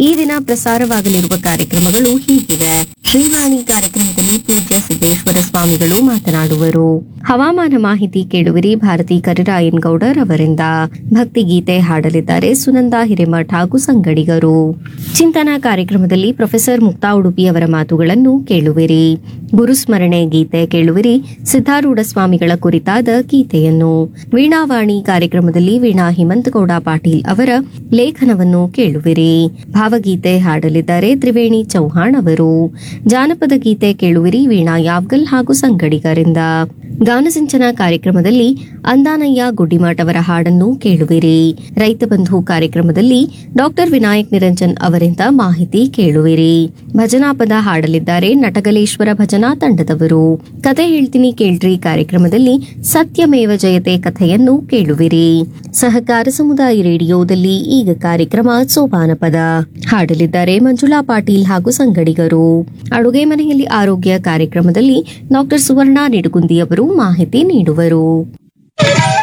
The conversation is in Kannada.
ಈ ದಿನ ಪ್ರಸಾರವಾಗಲಿರುವ ಕಾರ್ಯಕ್ರಮಗಳು ಹೀಗಿವೆ ಶ್ರೀವಾಣಿ ಕಾರ್ಯಕ್ರಮದಲ್ಲಿ ಪೂಜ್ಯ ಸಿದ್ದೇಶ್ವರ ಸ್ವಾಮಿಗಳು ಮಾತನಾಡುವರು ಹವಾಮಾನ ಮಾಹಿತಿ ಕೇಳುವಿರಿ ಭಾರತಿ ಕರಿರಾಯನ್ ಗೌಡರ್ ಅವರಿಂದ ಭಕ್ತಿಗೀತೆ ಹಾಡಲಿದ್ದಾರೆ ಸುನಂದ ಹಿರೇಮಠ್ ಹಾಗೂ ಸಂಗಡಿಗರು ಚಿಂತನ ಕಾರ್ಯಕ್ರಮದಲ್ಲಿ ಪ್ರೊಫೆಸರ್ ಮುಕ್ತಾ ಉಡುಪಿ ಅವರ ಮಾತುಗಳನ್ನು ಕೇಳುವಿರಿ ಗುರುಸ್ಮರಣೆ ಗೀತೆ ಕೇಳುವಿರಿ ಸಿದ್ದಾರೂಢ ಸ್ವಾಮಿಗಳ ಕುರಿತಾದ ಗೀತೆಯನ್ನು ವೀಣಾವಾಣಿ ಕಾರ್ಯಕ್ರಮದಲ್ಲಿ ವೀಣಾ ಹಿಮಂತಗೌಡ ಪಾಟೀಲ್ ಅವರ ಲೇಖನವನ್ನು ಕೇಳುವಿರಿ ಭಾವಗೀತೆ ಹಾಡಲಿದ್ದಾರೆ ತ್ರಿವೇಣಿ ಚೌಹಾಣ್ ಅವರು ಜಾನಪದ ಗೀತೆ ಕೇಳುವಿರಿ ವೀಣಾ ಯಾವ್ಗಲ್ ಹಾಗೂ ಸಂಗಡಿಗರಿಂದ ಗಾನಸಿಂಚನ ಕಾರ್ಯಕ್ರಮದಲ್ಲಿ ಅಂದಾನಯ್ಯ ಗುಡ್ಡಿಮಾಟ್ ಅವರ ಹಾಡನ್ನು ಕೇಳುವಿರಿ ರೈತ ಬಂಧು ಕಾರ್ಯಕ್ರಮದಲ್ಲಿ ಡಾಕ್ಟರ್ ವಿನಾಯಕ್ ನಿರಂಜನ್ ಅವರಿಂದ ಮಾಹಿತಿ ಕೇಳುವಿರಿ ಭಜನಾ ಪದ ಹಾಡಲಿದ್ದಾರೆ ನಟಗಲೇಶ್ವರ ಭಜನಾ ತಂಡದವರು ಕತೆ ಹೇಳ್ತೀನಿ ಕೇಳ್ರಿ ಕಾರ್ಯಕ್ರಮದಲ್ಲಿ ಸತ್ಯಮೇವ ಜಯತೆ ಕಥೆಯನ್ನು ಕೇಳುವಿರಿ ಸಹಕಾರ ಸಮುದಾಯ ರೇಡಿಯೋದಲ್ಲಿ ಈಗ ಕಾರ್ಯಕ್ರಮ ಸೋಪಾನ ಪದ ಹಾಡಲಿದ್ದಾರೆ ಮಂಜುಳಾ ಪಾಟೀಲ್ ಹಾಗೂ ಸಂಗಡಿಗರು ಅಡುಗೆ ಮನೆಯಲ್ಲಿ ಆರೋಗ್ಯ ಕಾರ್ಯಕ್ರಮದಲ್ಲಿ ಡಾಕ್ಟರ್ ಸುವರ್ಣ ನಿಡುಗುಂದಿ ಅವರು ಮಾಹಿತಿ ನೀಡುವರು